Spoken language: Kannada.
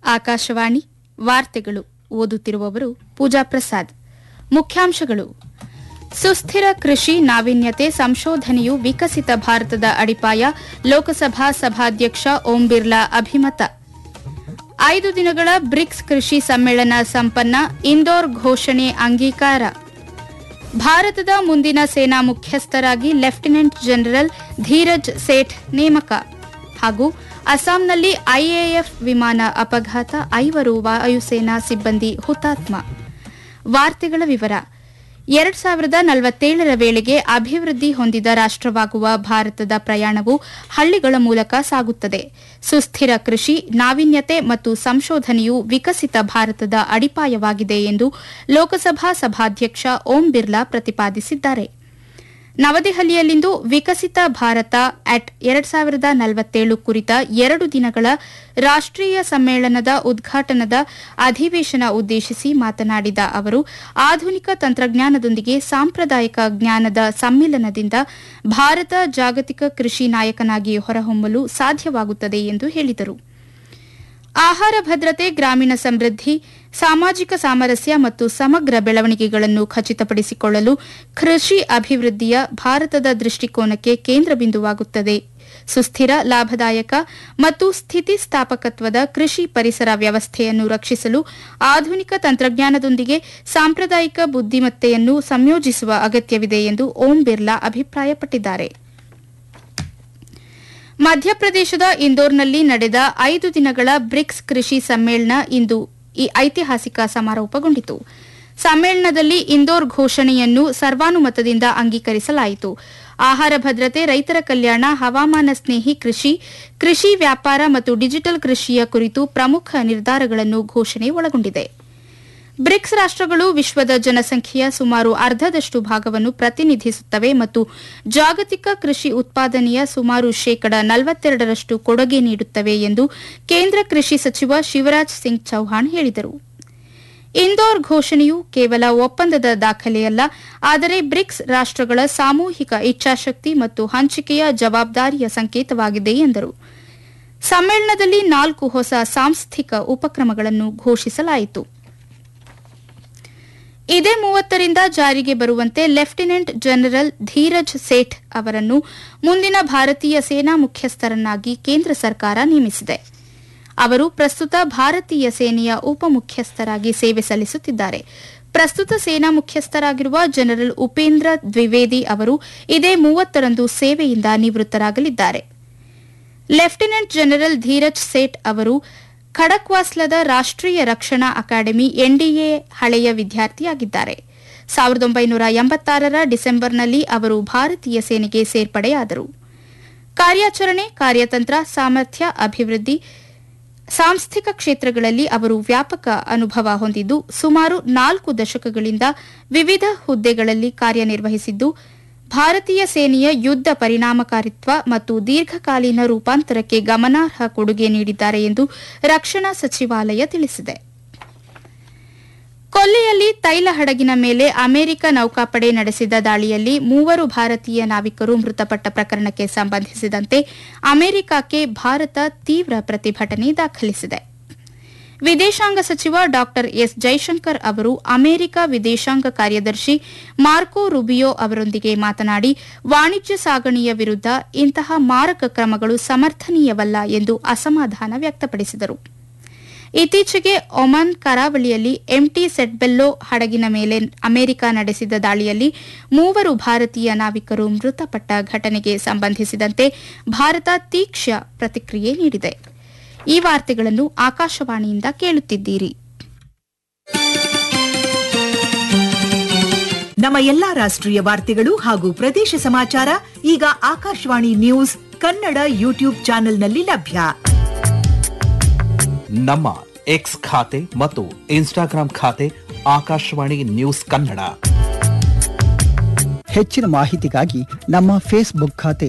ಆಕಾಶವಾಣಿ ವಾರ್ತೆಗಳು ಓದುತ್ತಿರುವವರು ಪೂಜಾ ಪ್ರಸಾದ್ ಮುಖ್ಯಾಂಶಗಳು ಸುಸ್ಥಿರ ಕೃಷಿ ನಾವೀನ್ಯತೆ ಸಂಶೋಧನೆಯು ವಿಕಸಿತ ಭಾರತದ ಅಡಿಪಾಯ ಲೋಕಸಭಾ ಸಭಾಧ್ಯಕ್ಷ ಓಂ ಬಿರ್ಲಾ ಅಭಿಮತ ಐದು ದಿನಗಳ ಬ್ರಿಕ್ಸ್ ಕೃಷಿ ಸಮ್ಮೇಳನ ಸಂಪನ್ನ ಇಂದೋರ್ ಘೋಷಣೆ ಅಂಗೀಕಾರ ಭಾರತದ ಮುಂದಿನ ಸೇನಾ ಮುಖ್ಯಸ್ಥರಾಗಿ ಲೆಫ್ಟಿನೆಂಟ್ ಜನರಲ್ ಧೀರಜ್ ಸೇಠ್ ನೇಮಕ ಹಾಗೂ ಅಸ್ಸಾಂನಲ್ಲಿ ಐಎಎಫ್ ವಿಮಾನ ಅಪಘಾತ ಐವರು ವಾಯುಸೇನಾ ಸಿಬ್ಬಂದಿ ಹುತಾತ್ಮ ವಾರ್ತೆಗಳ ವಿವರ ಎರಡ್ ಸಾವಿರದ ನಲವತ್ತೇಳರ ವೇಳೆಗೆ ಅಭಿವೃದ್ಧಿ ಹೊಂದಿದ ರಾಷ್ಟವಾಗುವ ಭಾರತದ ಪ್ರಯಾಣವು ಹಳ್ಳಿಗಳ ಮೂಲಕ ಸಾಗುತ್ತದೆ ಸುಸ್ಥಿರ ಕೃಷಿ ನಾವೀನ್ಯತೆ ಮತ್ತು ಸಂಶೋಧನೆಯು ವಿಕಸಿತ ಭಾರತದ ಅಡಿಪಾಯವಾಗಿದೆ ಎಂದು ಲೋಕಸಭಾ ಸಭಾಧ್ಯಕ್ಷ ಓಂ ಬಿರ್ಲಾ ಪ್ರತಿಪಾದಿಸಿದ್ದಾರೆ ನವದೆಹಲಿಯಲ್ಲಿಂದು ವಿಕಸಿತ ಭಾರತ ಅಟ್ ಎರಡ್ ಸಾವಿರದ ನಲವತ್ತೇಳು ಕುರಿತ ಎರಡು ದಿನಗಳ ರಾಷ್ಟೀಯ ಸಮ್ಮೇಳನದ ಉದ್ಘಾಟನದ ಅಧಿವೇಶನ ಉದ್ದೇಶಿಸಿ ಮಾತನಾಡಿದ ಅವರು ಆಧುನಿಕ ತಂತ್ರಜ್ಞಾನದೊಂದಿಗೆ ಸಾಂಪ್ರದಾಯಿಕ ಜ್ಞಾನದ ಸಮ್ಮಿಲನದಿಂದ ಭಾರತ ಜಾಗತಿಕ ಕೃಷಿ ನಾಯಕನಾಗಿ ಹೊರಹೊಮ್ಮಲು ಸಾಧ್ಯವಾಗುತ್ತದೆ ಎಂದು ಹೇಳಿದರು ಆಹಾರ ಭದ್ರತೆ ಗ್ರಾಮೀಣ ಸಮೃದ್ಧಿ ಸಾಮಾಜಿಕ ಸಾಮರಸ್ಯ ಮತ್ತು ಸಮಗ್ರ ಬೆಳವಣಿಗೆಗಳನ್ನು ಖಚಿತಪಡಿಸಿಕೊಳ್ಳಲು ಕೃಷಿ ಅಭಿವೃದ್ಧಿಯ ಭಾರತದ ದೃಷ್ಟಿಕೋನಕ್ಕೆ ಕೇಂದ್ರ ಬಿಂದುವಾಗುತ್ತದೆ ಸುಸ್ಥಿರ ಲಾಭದಾಯಕ ಮತ್ತು ಸ್ಥಿತಿಸ್ಥಾಪಕತ್ವದ ಕೃಷಿ ಪರಿಸರ ವ್ಯವಸ್ಥೆಯನ್ನು ರಕ್ಷಿಸಲು ಆಧುನಿಕ ತಂತ್ರಜ್ಞಾನದೊಂದಿಗೆ ಸಾಂಪ್ರದಾಯಿಕ ಬುದ್ದಿಮತ್ತೆಯನ್ನು ಸಂಯೋಜಿಸುವ ಅಗತ್ಯವಿದೆ ಎಂದು ಓಂ ಬಿರ್ಲಾ ಅಭಿಪ್ರಾಯಪಟ್ಟಿದ್ದಾರೆ ಮಧ್ಯಪ್ರದೇಶದ ಇಂದೋರ್ನಲ್ಲಿ ನಡೆದ ಐದು ದಿನಗಳ ಬ್ರಿಕ್ಸ್ ಕೃಷಿ ಸಮ್ಮೇಳನ ಇಂದು ಈ ಐತಿಹಾಸಿಕ ಸಮಾರೋಪಗೊಂಡಿತು ಸಮ್ಮೇಳನದಲ್ಲಿ ಇಂದೋರ್ ಘೋಷಣೆಯನ್ನು ಸರ್ವಾನುಮತದಿಂದ ಅಂಗೀಕರಿಸಲಾಯಿತು ಆಹಾರ ಭದ್ರತೆ ರೈತರ ಕಲ್ಯಾಣ ಹವಾಮಾನ ಸ್ನೇಹಿ ಕೃಷಿ ಕೃಷಿ ವ್ಯಾಪಾರ ಮತ್ತು ಡಿಜಿಟಲ್ ಕೃಷಿಯ ಕುರಿತು ಪ್ರಮುಖ ನಿರ್ಧಾರಗಳನ್ನು ಘೋಷಣೆ ಒಳಗೊಂಡಿದೆ ಬ್ರಿಕ್ಸ್ ರಾಷ್ಟಗಳು ವಿಶ್ವದ ಜನಸಂಖ್ಯೆಯ ಸುಮಾರು ಅರ್ಧದಷ್ಟು ಭಾಗವನ್ನು ಪ್ರತಿನಿಧಿಸುತ್ತವೆ ಮತ್ತು ಜಾಗತಿಕ ಕೃಷಿ ಉತ್ಪಾದನೆಯ ಸುಮಾರು ಶೇಕಡ ನಲವತ್ತೆರಡರಷ್ಟು ಕೊಡುಗೆ ನೀಡುತ್ತವೆ ಎಂದು ಕೇಂದ್ರ ಕೃಷಿ ಸಚಿವ ಶಿವರಾಜ್ ಸಿಂಗ್ ಚೌಹಾಣ್ ಹೇಳಿದರು ಇಂದೋರ್ ಘೋಷಣೆಯು ಕೇವಲ ಒಪ್ಪಂದದ ದಾಖಲೆಯಲ್ಲ ಆದರೆ ಬ್ರಿಕ್ಸ್ ರಾಷ್ಟಗಳ ಸಾಮೂಹಿಕ ಇಚ್ಛಾಶಕ್ತಿ ಮತ್ತು ಹಂಚಿಕೆಯ ಜವಾಬ್ದಾರಿಯ ಸಂಕೇತವಾಗಿದೆ ಎಂದರು ಸಮ್ಮೇಳನದಲ್ಲಿ ನಾಲ್ಕು ಹೊಸ ಸಾಂಸ್ಥಿಕ ಉಪಕ್ರಮಗಳನ್ನು ಘೋಷಿಸಲಾಯಿತು ಇದೇ ಮೂವತ್ತರಿಂದ ಜಾರಿಗೆ ಬರುವಂತೆ ಲೆಫ್ಟಿನೆಂಟ್ ಜನರಲ್ ಧೀರಜ್ ಸೇಠ್ ಅವರನ್ನು ಮುಂದಿನ ಭಾರತೀಯ ಸೇನಾ ಮುಖ್ಯಸ್ಥರನ್ನಾಗಿ ಕೇಂದ್ರ ಸರ್ಕಾರ ನೇಮಿಸಿದೆ ಅವರು ಪ್ರಸ್ತುತ ಭಾರತೀಯ ಸೇನೆಯ ಉಪಮುಖ್ಯಸ್ಥರಾಗಿ ಸೇವೆ ಸಲ್ಲಿಸುತ್ತಿದ್ದಾರೆ ಪ್ರಸ್ತುತ ಸೇನಾ ಮುಖ್ಯಸ್ಥರಾಗಿರುವ ಜನರಲ್ ಉಪೇಂದ್ರ ದ್ವಿವೇದಿ ಅವರು ಇದೇ ಮೂವತ್ತರಂದು ಸೇವೆಯಿಂದ ನಿವೃತ್ತರಾಗಲಿದ್ದಾರೆ ಲೆಫ್ಟಿನೆಂಟ್ ಜನರಲ್ ಧೀರಜ್ ಸೇಠ್ ಅವರು ಖಡಕ್ವಾಸ್ಲದ ರಾಷ್ಟೀಯ ರಕ್ಷಣಾ ಅಕಾಡೆಮಿ ಎನ್ಡಿಎ ಹಳೆಯ ವಿದ್ಯಾರ್ಥಿಯಾಗಿದ್ದಾರೆ ಸಾವಿರದ ಒಂಬೈನೂರ ಎಂಬತ್ತಾರರ ಡಿಸೆಂಬರ್ನಲ್ಲಿ ಅವರು ಭಾರತೀಯ ಸೇನೆಗೆ ಸೇರ್ಪಡೆಯಾದರು ಕಾರ್ಯಾಚರಣೆ ಕಾರ್ಯತಂತ್ರ ಸಾಮರ್ಥ್ಯ ಅಭಿವೃದ್ಧಿ ಸಾಂಸ್ಥಿಕ ಕ್ಷೇತ್ರಗಳಲ್ಲಿ ಅವರು ವ್ಯಾಪಕ ಅನುಭವ ಹೊಂದಿದ್ದು ಸುಮಾರು ನಾಲ್ಕು ದಶಕಗಳಿಂದ ವಿವಿಧ ಹುದ್ದೆಗಳಲ್ಲಿ ಕಾರ್ಯನಿರ್ವಹಿಸಿದ್ದು ಭಾರತೀಯ ಸೇನೆಯ ಯುದ್ಧ ಪರಿಣಾಮಕಾರಿತ್ವ ಮತ್ತು ದೀರ್ಘಕಾಲೀನ ರೂಪಾಂತರಕ್ಕೆ ಗಮನಾರ್ಹ ಕೊಡುಗೆ ನೀಡಿದ್ದಾರೆ ಎಂದು ರಕ್ಷಣಾ ಸಚಿವಾಲಯ ತಿಳಿಸಿದೆ ಕೊಲ್ಲಿಯಲ್ಲಿ ತೈಲ ಹಡಗಿನ ಮೇಲೆ ಅಮೆರಿಕ ನೌಕಾಪಡೆ ನಡೆಸಿದ ದಾಳಿಯಲ್ಲಿ ಮೂವರು ಭಾರತೀಯ ನಾವಿಕರು ಮೃತಪಟ್ಟ ಪ್ರಕರಣಕ್ಕೆ ಸಂಬಂಧಿಸಿದಂತೆ ಅಮೆರಿಕಕ್ಕೆ ಭಾರತ ತೀವ್ರ ಪ್ರತಿಭಟನೆ ದಾಖಲಿಸಿದೆ ವಿದೇಶಾಂಗ ಸಚಿವ ಡಾ ಎಸ್ ಜೈಶಂಕರ್ ಅವರು ಅಮೆರಿಕ ವಿದೇಶಾಂಗ ಕಾರ್ಯದರ್ಶಿ ಮಾರ್ಕೋ ರುಬಿಯೋ ಅವರೊಂದಿಗೆ ಮಾತನಾಡಿ ವಾಣಿಜ್ಯ ಸಾಗಣೆಯ ವಿರುದ್ಧ ಇಂತಹ ಮಾರಕ ಕ್ರಮಗಳು ಸಮರ್ಥನೀಯವಲ್ಲ ಎಂದು ಅಸಮಾಧಾನ ವ್ಯಕ್ತಪಡಿಸಿದರು ಇತ್ತೀಚೆಗೆ ಒಮನ್ ಕರಾವಳಿಯಲ್ಲಿ ಎಂಟಿ ಸೆಟ್ಬೆಲ್ಲೋ ಹಡಗಿನ ಮೇಲೆ ಅಮೆರಿಕ ನಡೆಸಿದ ದಾಳಿಯಲ್ಲಿ ಮೂವರು ಭಾರತೀಯ ನಾವಿಕರು ಮೃತಪಟ್ಟ ಘಟನೆಗೆ ಸಂಬಂಧಿಸಿದಂತೆ ಭಾರತ ತೀಕ್ಷ್ಣ ಪ್ರತಿಕ್ರಿಯೆ ನೀಡಿದೆ ಈ ವಾರ್ತೆಗಳನ್ನು ಆಕಾಶವಾಣಿಯಿಂದ ಕೇಳುತ್ತಿದ್ದೀರಿ ನಮ್ಮ ಎಲ್ಲಾ ರಾಷ್ಟ್ರೀಯ ವಾರ್ತೆಗಳು ಹಾಗೂ ಪ್ರದೇಶ ಸಮಾಚಾರ ಈಗ ಆಕಾಶವಾಣಿ ನ್ಯೂಸ್ ಕನ್ನಡ ಯೂಟ್ಯೂಬ್ ಚಾನೆಲ್ನಲ್ಲಿ ಲಭ್ಯ ನಮ್ಮ ಎಕ್ಸ್ ಖಾತೆ ಮತ್ತು ಇನ್ಸ್ಟಾಗ್ರಾಂ ಖಾತೆ ಆಕಾಶವಾಣಿ ನ್ಯೂಸ್ ಕನ್ನಡ ಹೆಚ್ಚಿನ ಮಾಹಿತಿಗಾಗಿ ನಮ್ಮ ಫೇಸ್ಬುಕ್ ಖಾತೆ